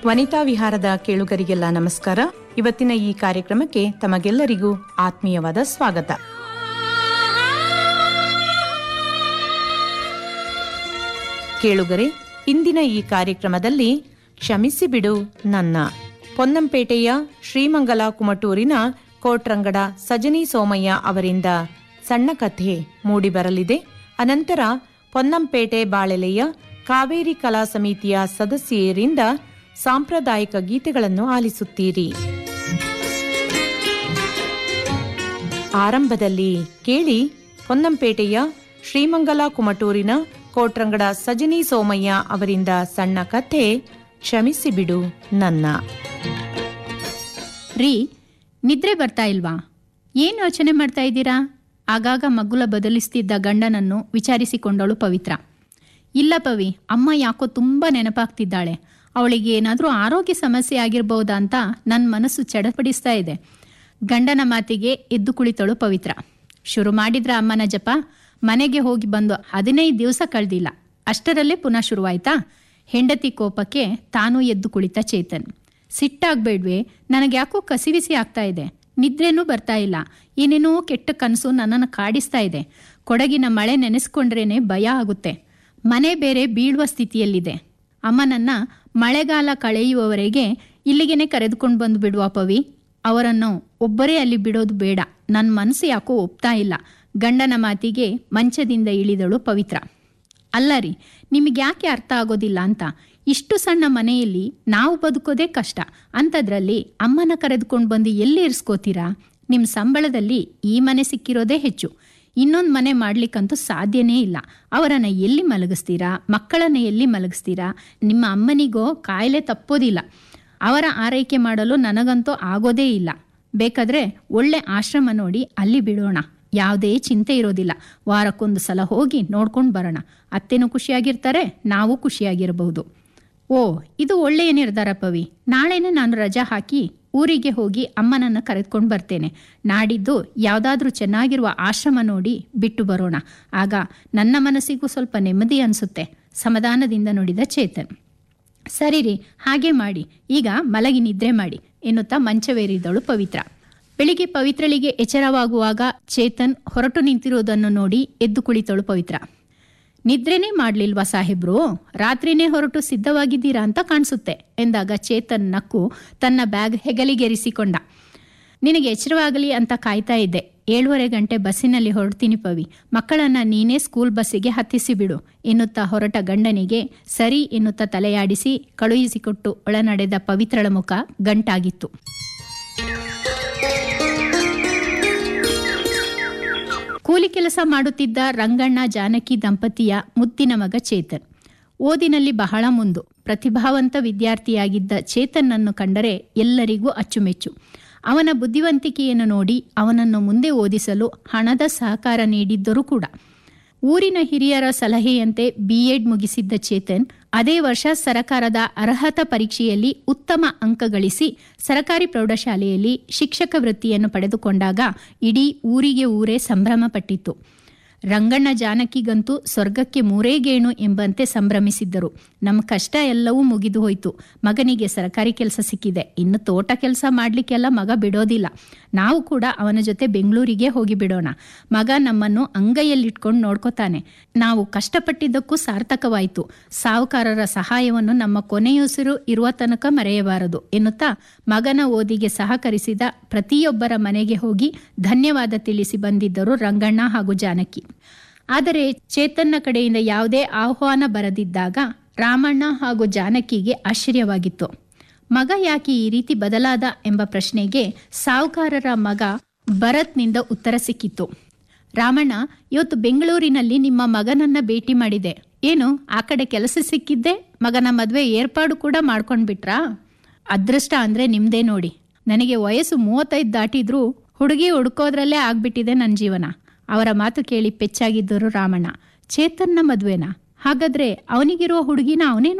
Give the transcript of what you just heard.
ವನಿತಾ ವಿಹಾರದ ಕೇಳುಗರಿಗೆಲ್ಲ ನಮಸ್ಕಾರ ಇವತ್ತಿನ ಈ ಕಾರ್ಯಕ್ರಮಕ್ಕೆ ತಮಗೆಲ್ಲರಿಗೂ ಆತ್ಮೀಯವಾದ ಸ್ವಾಗತ ಕೇಳುಗರೆ ಇಂದಿನ ಈ ಕಾರ್ಯಕ್ರಮದಲ್ಲಿ ಕ್ಷಮಿಸಿ ಬಿಡು ನನ್ನ ಪೊನ್ನಂಪೇಟೆಯ ಶ್ರೀಮಂಗಲ ಕುಮಟೂರಿನ ಕೋಟ್ರಂಗಡ ಸಜನಿ ಸೋಮಯ್ಯ ಅವರಿಂದ ಸಣ್ಣ ಕಥೆ ಮೂಡಿಬರಲಿದೆ ಅನಂತರ ಪೊನ್ನಂಪೇಟೆ ಬಾಳೆಲೆಯ ಕಾವೇರಿ ಕಲಾ ಸಮಿತಿಯ ಸದಸ್ಯರಿಂದ ಸಾಂಪ್ರದಾಯಿಕ ಗೀತೆಗಳನ್ನು ಆಲಿಸುತ್ತೀರಿ ಆರಂಭದಲ್ಲಿ ಕೇಳಿ ಪೊನ್ನಂಪೇಟೆಯ ಶ್ರೀಮಂಗಲ ಕುಮಟೂರಿನ ಕೋಟ್ರಂಗಡ ಸಜನಿ ಸೋಮಯ್ಯ ಅವರಿಂದ ಸಣ್ಣ ಕಥೆ ಕ್ಷಮಿಸಿ ಬಿಡು ನನ್ನ ರೀ ನಿದ್ರೆ ಬರ್ತಾ ಇಲ್ವಾ ಏನು ಯೋಚನೆ ಮಾಡ್ತಾ ಇದ್ದೀರಾ ಆಗಾಗ ಮಗುಲ ಬದಲಿಸ್ತಿದ್ದ ಗಂಡನನ್ನು ವಿಚಾರಿಸಿಕೊಂಡಳು ಪವಿತ್ರ ಇಲ್ಲ ಪವಿ ಅಮ್ಮ ಯಾಕೋ ತುಂಬ ನೆನಪಾಗ್ತಿದ್ದಾಳೆ ಅವಳಿಗೆ ಏನಾದರೂ ಆರೋಗ್ಯ ಸಮಸ್ಯೆ ಆಗಿರ್ಬೋದಾ ಅಂತ ನನ್ನ ಮನಸ್ಸು ಚಡಪಡಿಸ್ತಾ ಇದೆ ಗಂಡನ ಮಾತಿಗೆ ಎದ್ದು ಕುಳಿತಳು ಪವಿತ್ರ ಶುರು ಮಾಡಿದ್ರ ಅಮ್ಮನ ಜಪ ಮನೆಗೆ ಹೋಗಿ ಬಂದು ಹದಿನೈದು ದಿವಸ ಕಳೆದಿಲ್ಲ ಅಷ್ಟರಲ್ಲೇ ಪುನಃ ಶುರುವಾಯ್ತಾ ಹೆಂಡತಿ ಕೋಪಕ್ಕೆ ತಾನೂ ಎದ್ದು ಕುಳಿತ ಚೇತನ್ ಸಿಟ್ಟಾಗ್ಬೇಡ್ವೆ ನನಗೆ ಯಾಕೋ ಕಸಿವಿಸಿ ಆಗ್ತಾ ಇದೆ ನಿದ್ರೇನೂ ಬರ್ತಾ ಇಲ್ಲ ಏನೇನೋ ಕೆಟ್ಟ ಕನಸು ನನ್ನನ್ನು ಕಾಡಿಸ್ತಾ ಇದೆ ಕೊಡಗಿನ ಮಳೆ ನೆನೆಸ್ಕೊಂಡ್ರೇನೆ ಭಯ ಆಗುತ್ತೆ ಮನೆ ಬೇರೆ ಬೀಳುವ ಸ್ಥಿತಿಯಲ್ಲಿದೆ ಅಮ್ಮನನ್ನ ಮಳೆಗಾಲ ಕಳೆಯುವವರೆಗೆ ಇಲ್ಲಿಗೆನೆ ಕರೆದುಕೊಂಡು ಬಂದು ಬಿಡುವ ಪವಿ ಅವರನ್ನು ಒಬ್ಬರೇ ಅಲ್ಲಿ ಬಿಡೋದು ಬೇಡ ನನ್ನ ಮನಸ್ಸು ಯಾಕೋ ಒಪ್ತಾ ಇಲ್ಲ ಗಂಡನ ಮಾತಿಗೆ ಮಂಚದಿಂದ ಇಳಿದಳು ಪವಿತ್ರ ಅಲ್ಲ ರೀ ನಿಮಗೆ ಯಾಕೆ ಅರ್ಥ ಆಗೋದಿಲ್ಲ ಅಂತ ಇಷ್ಟು ಸಣ್ಣ ಮನೆಯಲ್ಲಿ ನಾವು ಬದುಕೋದೇ ಕಷ್ಟ ಅಂಥದ್ರಲ್ಲಿ ಅಮ್ಮನ ಕರೆದುಕೊಂಡು ಬಂದು ಎಲ್ಲಿ ಇರಿಸ್ಕೋತೀರಾ ನಿಮ್ಮ ಸಂಬಳದಲ್ಲಿ ಈ ಮನೆ ಸಿಕ್ಕಿರೋದೇ ಹೆಚ್ಚು ಇನ್ನೊಂದು ಮನೆ ಮಾಡ್ಲಿಕ್ಕಂತೂ ಸಾಧ್ಯನೇ ಇಲ್ಲ ಅವರನ್ನು ಎಲ್ಲಿ ಮಲಗಿಸ್ತೀರಾ ಮಕ್ಕಳನ್ನ ಎಲ್ಲಿ ಮಲಗಿಸ್ತೀರಾ ನಿಮ್ಮ ಅಮ್ಮನಿಗೋ ಕಾಯಿಲೆ ತಪ್ಪೋದಿಲ್ಲ ಅವರ ಆರೈಕೆ ಮಾಡಲು ನನಗಂತೂ ಆಗೋದೇ ಇಲ್ಲ ಬೇಕಾದ್ರೆ ಒಳ್ಳೆ ಆಶ್ರಮ ನೋಡಿ ಅಲ್ಲಿ ಬಿಡೋಣ ಯಾವುದೇ ಚಿಂತೆ ಇರೋದಿಲ್ಲ ವಾರಕ್ಕೊಂದು ಸಲ ಹೋಗಿ ನೋಡ್ಕೊಂಡು ಬರೋಣ ಅತ್ತೆನೂ ಖುಷಿಯಾಗಿರ್ತಾರೆ ನಾವು ಖುಷಿಯಾಗಿರಬಹುದು ಓ ಇದು ಒಳ್ಳೆಯ ನಿರ್ಧಾರ ಪವಿ ನಾಳೆನೇ ನಾನು ರಜಾ ಹಾಕಿ ಊರಿಗೆ ಹೋಗಿ ಅಮ್ಮನನ್ನು ಕರೆದುಕೊಂಡು ಬರ್ತೇನೆ ನಾಡಿದ್ದು ಯಾವುದಾದ್ರೂ ಚೆನ್ನಾಗಿರುವ ಆಶ್ರಮ ನೋಡಿ ಬಿಟ್ಟು ಬರೋಣ ಆಗ ನನ್ನ ಮನಸ್ಸಿಗೂ ಸ್ವಲ್ಪ ನೆಮ್ಮದಿ ಅನಿಸುತ್ತೆ ಸಮಾಧಾನದಿಂದ ನುಡಿದ ಚೇತನ್ ಸರಿ ರೀ ಹಾಗೆ ಮಾಡಿ ಈಗ ಮಲಗಿ ನಿದ್ರೆ ಮಾಡಿ ಎನ್ನುತ್ತಾ ಮಂಚವೇರಿದಳು ಪವಿತ್ರ ಬೆಳಿಗ್ಗೆ ಪವಿತ್ರಳಿಗೆ ಎಚ್ಚರವಾಗುವಾಗ ಚೇತನ್ ಹೊರಟು ನಿಂತಿರುವುದನ್ನು ನೋಡಿ ಎದ್ದು ಕುಳಿತಳು ಪವಿತ್ರ ನಿದ್ರೆನೇ ಮಾಡ್ಲಿಲ್ವಾ ಸಾಹೇಬ್ರು ರಾತ್ರಿನೇ ಹೊರಟು ಸಿದ್ಧವಾಗಿದ್ದೀರಾ ಅಂತ ಕಾಣಿಸುತ್ತೆ ಎಂದಾಗ ಚೇತನ್ ನಕ್ಕು ತನ್ನ ಬ್ಯಾಗ್ ಹೆಗಲಿಗೆರಿಸಿಕೊಂಡ ನಿನಗೆ ಎಚ್ಚರವಾಗಲಿ ಅಂತ ಕಾಯ್ತಾ ಇದ್ದೆ ಏಳುವರೆ ಗಂಟೆ ಬಸ್ಸಿನಲ್ಲಿ ಹೊರಡ್ತೀನಿ ಪವಿ ಮಕ್ಕಳನ್ನ ನೀನೇ ಸ್ಕೂಲ್ ಬಸ್ಸಿಗೆ ಹತ್ತಿಸಿ ಬಿಡು ಎನ್ನುತ್ತಾ ಹೊರಟ ಗಂಡನಿಗೆ ಸರಿ ಎನ್ನುತ್ತಾ ತಲೆಯಾಡಿಸಿ ಕಳುಹಿಸಿಕೊಟ್ಟು ಒಳನಡೆದ ಪವಿತ್ರಳ ಮುಖ ಗಂಟಾಗಿತ್ತು ಕೂಲಿ ಕೆಲಸ ಮಾಡುತ್ತಿದ್ದ ರಂಗಣ್ಣ ಜಾನಕಿ ದಂಪತಿಯ ಮುದ್ದಿನ ಮಗ ಚೇತನ್ ಓದಿನಲ್ಲಿ ಬಹಳ ಮುಂದು ಪ್ರತಿಭಾವಂತ ವಿದ್ಯಾರ್ಥಿಯಾಗಿದ್ದ ಚೇತನ್ನನ್ನು ಕಂಡರೆ ಎಲ್ಲರಿಗೂ ಅಚ್ಚುಮೆಚ್ಚು ಅವನ ಬುದ್ಧಿವಂತಿಕೆಯನ್ನು ನೋಡಿ ಅವನನ್ನು ಮುಂದೆ ಓದಿಸಲು ಹಣದ ಸಹಕಾರ ನೀಡಿದ್ದರೂ ಕೂಡ ಊರಿನ ಹಿರಿಯರ ಸಲಹೆಯಂತೆ ಬಿಎಡ್ ಮುಗಿಸಿದ್ದ ಚೇತನ್ ಅದೇ ವರ್ಷ ಸರಕಾರದ ಅರ್ಹತಾ ಪರೀಕ್ಷೆಯಲ್ಲಿ ಉತ್ತಮ ಅಂಕ ಗಳಿಸಿ ಸರಕಾರಿ ಪ್ರೌಢಶಾಲೆಯಲ್ಲಿ ಶಿಕ್ಷಕ ವೃತ್ತಿಯನ್ನು ಪಡೆದುಕೊಂಡಾಗ ಇಡೀ ಊರಿಗೆ ಊರೇ ಸಂಭ್ರಮ ಪಟ್ಟಿತ್ತು ರಂಗಣ್ಣ ಜಾನಕಿಗಂತೂ ಸ್ವರ್ಗಕ್ಕೆ ಮೂರೇ ಗೇಣು ಎಂಬಂತೆ ಸಂಭ್ರಮಿಸಿದ್ದರು ನಮ್ಮ ಕಷ್ಟ ಎಲ್ಲವೂ ಮುಗಿದು ಹೋಯಿತು ಮಗನಿಗೆ ಸರಕಾರಿ ಕೆಲಸ ಸಿಕ್ಕಿದೆ ಇನ್ನು ತೋಟ ಕೆಲಸ ಮಾಡಲಿಕ್ಕೆಲ್ಲ ಮಗ ಬಿಡೋದಿಲ್ಲ ನಾವು ಕೂಡ ಅವನ ಜೊತೆ ಬೆಂಗಳೂರಿಗೆ ಹೋಗಿ ಬಿಡೋಣ ಮಗ ನಮ್ಮನ್ನು ಅಂಗೈಯಲ್ಲಿಟ್ಕೊಂಡು ನೋಡ್ಕೋತಾನೆ ನಾವು ಕಷ್ಟಪಟ್ಟಿದ್ದಕ್ಕೂ ಸಾರ್ಥಕವಾಯಿತು ಸಾಹುಕಾರರ ಸಹಾಯವನ್ನು ನಮ್ಮ ಕೊನೆಯುಸಿರು ಇರುವ ತನಕ ಮರೆಯಬಾರದು ಎನ್ನುತ್ತಾ ಮಗನ ಓದಿಗೆ ಸಹಕರಿಸಿದ ಪ್ರತಿಯೊಬ್ಬರ ಮನೆಗೆ ಹೋಗಿ ಧನ್ಯವಾದ ತಿಳಿಸಿ ಬಂದಿದ್ದರು ರಂಗಣ್ಣ ಹಾಗೂ ಜಾನಕಿ ಆದರೆ ಚೇತನ್ನ ಕಡೆಯಿಂದ ಯಾವುದೇ ಆಹ್ವಾನ ಬರದಿದ್ದಾಗ ರಾಮಣ್ಣ ಹಾಗೂ ಜಾನಕಿಗೆ ಆಶ್ಚರ್ಯವಾಗಿತ್ತು ಮಗ ಯಾಕೆ ಈ ರೀತಿ ಬದಲಾದ ಎಂಬ ಪ್ರಶ್ನೆಗೆ ಸಾಹುಕಾರರ ಮಗ ಭರತ್ನಿಂದ ಉತ್ತರ ಸಿಕ್ಕಿತ್ತು ರಾಮಣ್ಣ ಇವತ್ತು ಬೆಂಗಳೂರಿನಲ್ಲಿ ನಿಮ್ಮ ಮಗನನ್ನ ಭೇಟಿ ಮಾಡಿದೆ ಏನು ಆ ಕಡೆ ಕೆಲಸ ಸಿಕ್ಕಿದ್ದೆ ಮಗನ ಮದುವೆ ಏರ್ಪಾಡು ಕೂಡ ಮಾಡ್ಕೊಂಡ್ಬಿಟ್ರಾ ಅದೃಷ್ಟ ಅಂದ್ರೆ ನಿಮ್ದೇ ನೋಡಿ ನನಗೆ ವಯಸ್ಸು ಮೂವತ್ತೈದು ದಾಟಿದ್ರೂ ಹುಡುಗಿ ಹುಡುಕೋದ್ರಲ್ಲೇ ಆಗ್ಬಿಟ್ಟಿದೆ ನನ್ನ ಜೀವನ ಅವರ ಮಾತು ಕೇಳಿ ಪೆಚ್ಚಾಗಿದ್ದರು ರಾಮಣ್ಣ ಚೇತನ್ನ ಮದುವೆನಾ ಹಾಗಾದ್ರೆ ಅವನಿಗಿರುವ ಹುಡುಗಿನ ಅವನೇ